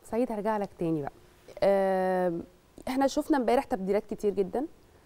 سعيد هرجع لك تاني بقى آم، احنا شفنا امبارح تبديلات كتير جدا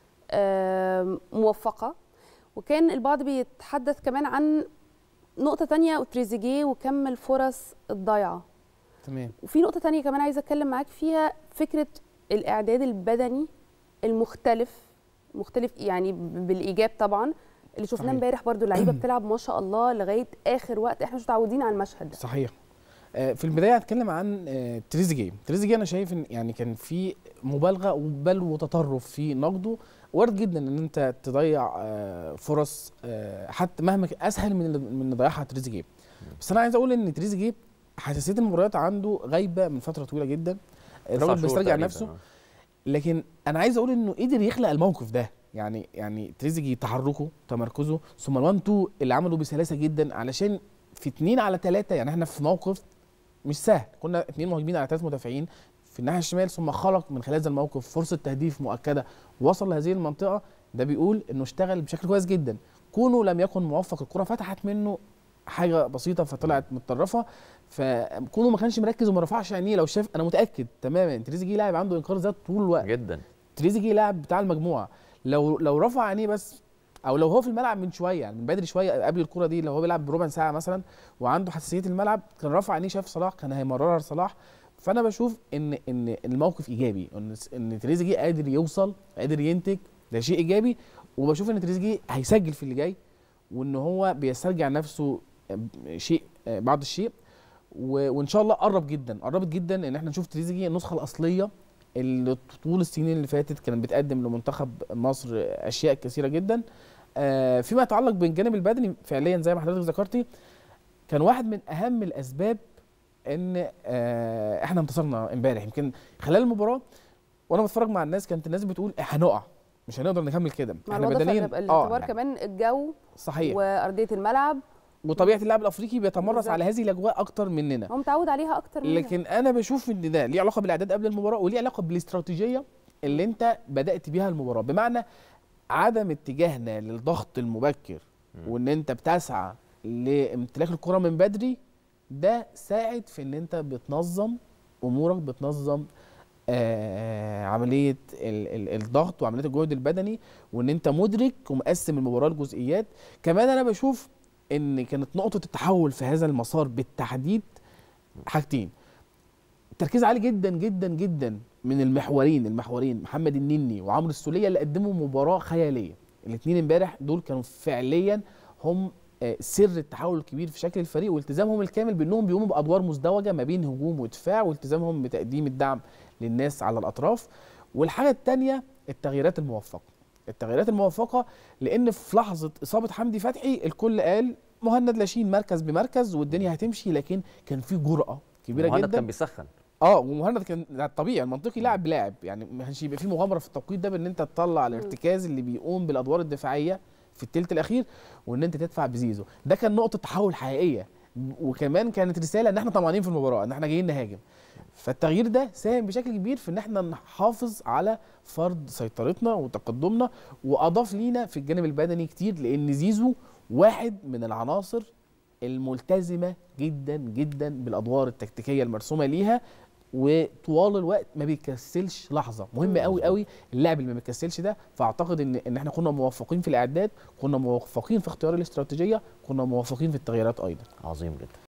آم، موفقه وكان البعض بيتحدث كمان عن نقطه تانية وتريزيجيه وكم الفرص الضايعه تمام وفي نقطه تانية كمان عايزه اتكلم معاك فيها فكره الاعداد البدني المختلف مختلف يعني ب- بالايجاب طبعا اللي شفناه صحيح. امبارح برضو اللعيبه بتلعب ما شاء الله لغايه اخر وقت احنا مش متعودين على المشهد ده صحيح آه، في البدايه هتكلم عن آه، تريزيجيه تريزيجيه انا شايف ان يعني كان في مبالغه بل وتطرف في نقده وارد جدا ان انت تضيع آه، فرص آه، حتى مهما ك- اسهل من اللي- من اللي ضيعها تريزيجيه بس انا عايز اقول ان تريزيجيه حساسيه المباريات عنده غايبه من فتره طويله جدا تسع الراجل شهور بيسترجع تقريباً، نفسه آه. لكن انا عايز اقول انه قدر يخلق الموقف ده يعني يعني تريزيجي تحركه تمركزه ثم الوان تو اللي عمله بسلاسه جدا علشان في اتنين على ثلاثه يعني احنا في موقف مش سهل كنا اتنين مهاجمين على ثلاث مدافعين في الناحيه الشمال ثم خلق من خلال هذا الموقف فرصه تهديف مؤكده وصل لهذه المنطقه ده بيقول انه اشتغل بشكل كويس جدا كونه لم يكن موفق الكره فتحت منه حاجه بسيطه فطلعت متطرفه فكونه ما كانش مركز وما رفعش عينيه لو شاف انا متاكد تماما تريزيجيه لاعب عنده انكار ذات طول الوقت جدا تريزيجيه لاعب بتاع المجموعه لو لو رفع عينيه بس او لو هو في الملعب من شويه يعني من بدري شويه قبل الكره دي لو هو بيلعب بربع ساعه مثلا وعنده حساسيه الملعب كان رفع عينيه شاف صلاح كان هيمررها لصلاح فانا بشوف ان ان الموقف ايجابي ان ان تريزيجيه قادر يوصل قادر ينتج ده شيء ايجابي وبشوف ان تريزيجيه هيسجل في اللي جاي وان هو بيسترجع نفسه شيء بعض الشيء و- وان شاء الله قرب جدا قربت جدا ان احنا نشوف تريزيجيه النسخه الاصليه اللي طول السنين اللي فاتت كانت بتقدم لمنتخب مصر اشياء كثيره جدا آه، فيما يتعلق بالجانب البدني فعليا زي ما حضرتك ذكرتي كان واحد من اهم الاسباب ان آه، احنا انتصرنا امبارح يمكن خلال المباراه وانا بتفرج مع الناس كانت الناس بتقول هنقع مش هنقدر نكمل كده مع احنا الوضع بدنيا الاعتبار كمان الجو صحيح وارضيه الملعب وطبيعه اللاعب الافريقي بيتمرس بالظبط. على هذه الاجواء اكتر مننا هو متعود عليها اكتر مننا لكن انا بشوف ان ده ليه علاقه بالاعداد قبل المباراه وليه علاقه بالاستراتيجيه اللي انت بدات بيها المباراه بمعنى عدم اتجاهنا للضغط المبكر وان انت بتسعى لامتلاك الكره من بدري ده ساعد في ان انت بتنظم امورك بتنظم آه عمليه ال ال الضغط وعمليه الجهد البدني وان انت مدرك ومقسم المباراه لجزئيات كمان انا بشوف ان كانت نقطه التحول في هذا المسار بالتحديد حاجتين تركيز عالي جدا جدا جدا من المحورين المحورين محمد النني وعمرو السوليه اللي قدموا مباراه خياليه الاثنين امبارح دول كانوا فعليا هم آه، سر التحول الكبير في شكل الفريق والتزامهم الكامل بانهم بيقوموا بادوار مزدوجه ما بين هجوم ودفاع والتزامهم بتقديم الدعم للناس على الاطراف والحاجه الثانيه التغييرات الموفقه التغييرات الموفقه لان في لحظه اصابه حمدي فتحي الكل قال مهند لاشين مركز بمركز والدنيا هتمشي لكن كان في جرأه كبيره مهند جدا كان بيسخن اه ومهند كان ده الطبيعي المنطقي لاعب بلاعب يعني ما كانش يبقى في مغامره في التوقيت ده بان انت تطلع الارتكاز اللي بيقوم بالادوار الدفاعيه في الثلث الاخير وان انت تدفع بزيزو ده كان نقطه تحول حقيقيه وكمان كانت رساله ان احنا طمعانين في المباراه ان احنا جايين نهاجم فالتغيير ده ساهم بشكل كبير في ان احنا نحافظ على فرض سيطرتنا وتقدمنا واضاف لينا في الجانب البدني كتير لان زيزو واحد من العناصر الملتزمه جدا جدا بالادوار التكتيكيه المرسومه ليها وطوال الوقت ما بيكسلش لحظه مهم قوي قوي اللاعب اللي ما بيكسلش ده فاعتقد ان ان احنا كنا موفقين في الاعداد كنا موفقين في اختيار الاستراتيجيه كنا موفقين في التغييرات ايضا عظيم جدا